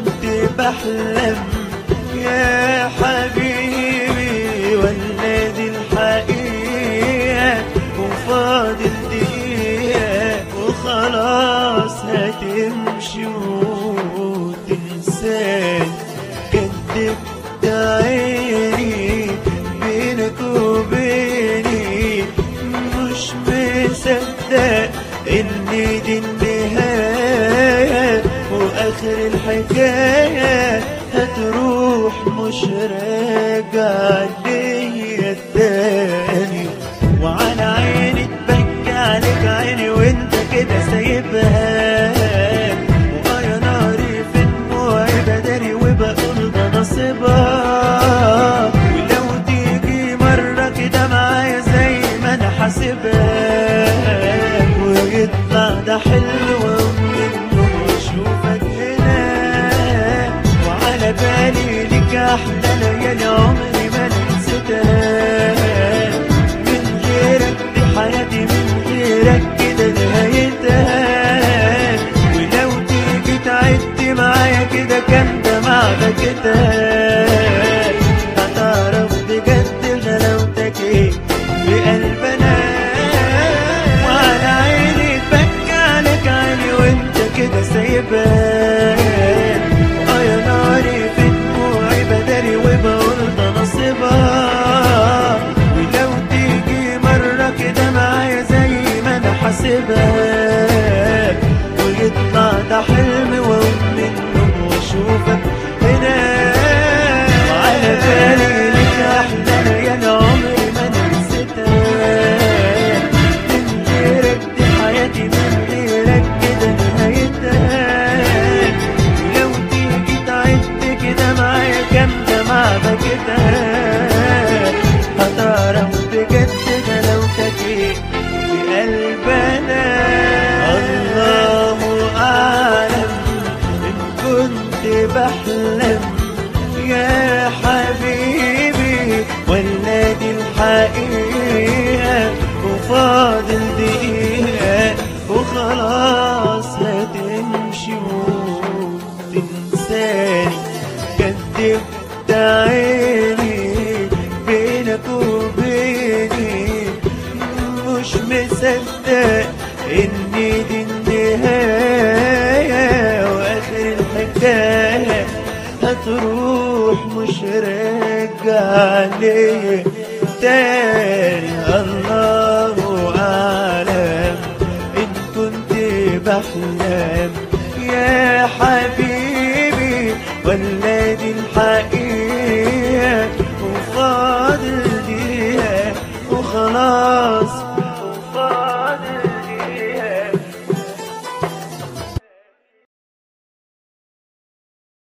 كنت بحلم يا حبيبي ولا دي الحقيقة وفاضل دقيقة وخلاص هتمشي وتنساني كدبت عيني بينك وبيني مش مصدق ان دي النهاية واخر الحكاية هتروح مش راجع ليا تاني وعلى عيني تبكي عليك عيني وانت كده سايبها وآه ناري في دموعي بداري وبقول ده نصيبها ولو تيجي مرة كده معايا زي ما انا حاسبها ويطلع ده حلو منه واشوفك هنا وعلى بالي ليك احلى ليالي عمري ما نسيتها من غيرك دي حياتي من غيرك كده نهايتها ولو تيجي تعدي معايا كده كان ده معبكتها هتعرف بجد غلاوتك ايه بقلبنا وعلى عيني تبكي عليك عيني وانت كده سايبها اه يا ناري في دموعي بداري وبقول ده نصيبها ولو تيجي مرة كده معايا زي ما انا حاسبها ويطلع ده حلم واقوم منه واشوفك هنا وعلى بالي ليك احلى ليالي عمري ما انا نسيتها من غيرك دي حياتي من غيرك كده نهايتها ولو تيجي تعد كده معايا كام دمعة كده هتعرف بجد غلاوتك ايه في قلبنا الله اعلم ان كنت بحلم يا حبيبي ولا دي الحقيقة وفاضل دقيقة وخلاص هتمشي وتنساني كدبت عيني بينك وبيني مش مصدق ان دي النهاية واخر الحكاية هتروح مش راجع ليه تاني الله اعلم ان كنت بحلم يا حبيبي ولا دي الحقيقة